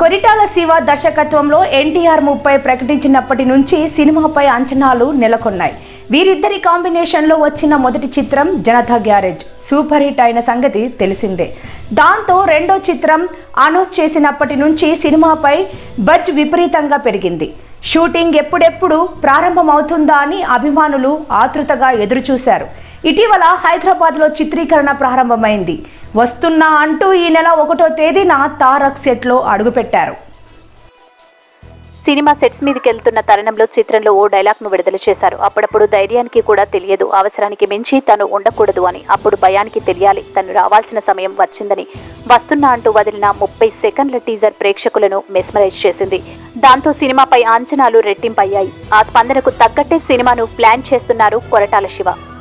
కొరిటాల శివ దర్శకత్వంలో ఎన్టీఆర్ ముప్పై ప్రకటించినప్పటి నుంచి సినిమాపై అంచనాలు నెలకొన్నాయి వీరిద్దరి కాంబినేషన్లో వచ్చిన మొదటి చిత్రం జనతా గ్యారేజ్ సూపర్ హిట్ అయిన సంగతి తెలిసిందే దాంతో రెండో చిత్రం అనౌన్స్ చేసినప్పటి నుంచి సినిమాపై బజ్ విపరీతంగా పెరిగింది షూటింగ్ ఎప్పుడెప్పుడు ప్రారంభమవుతుందా అని అభిమానులు ఆతృతగా ఎదురుచూశారు ఇటీవల హైదరాబాద్లో చిత్రీకరణ ప్రారంభమైంది వస్తున్నా అంటూ ఈ నెల ఒకటో తేదీన తారక్ సెట్లో అడుగుపెట్టారు సినిమా సెట్స్ మీదకి వెళ్తున్న తరుణంలో చిత్రంలో ఓ డైలాగ్ ను విడుదల చేశారు అప్పుడప్పుడు ధైర్యానికి కూడా తెలియదు అవసరానికి మించి తను ఉండకూడదు అని అప్పుడు భయానికి తెలియాలి తను రావాల్సిన సమయం వచ్చిందని వస్తున్నా అంటూ వదిలిన ముప్పై సెకండ్ల టీజర్ ప్రేక్షకులను మెస్మరైజ్ చేసింది దాంతో సినిమాపై అంచనాలు రెట్టింపయ్యాయి ఆ స్పందనకు తగ్గట్టే సినిమాను ప్లాన్ చేస్తున్నారు కొరటాల శివ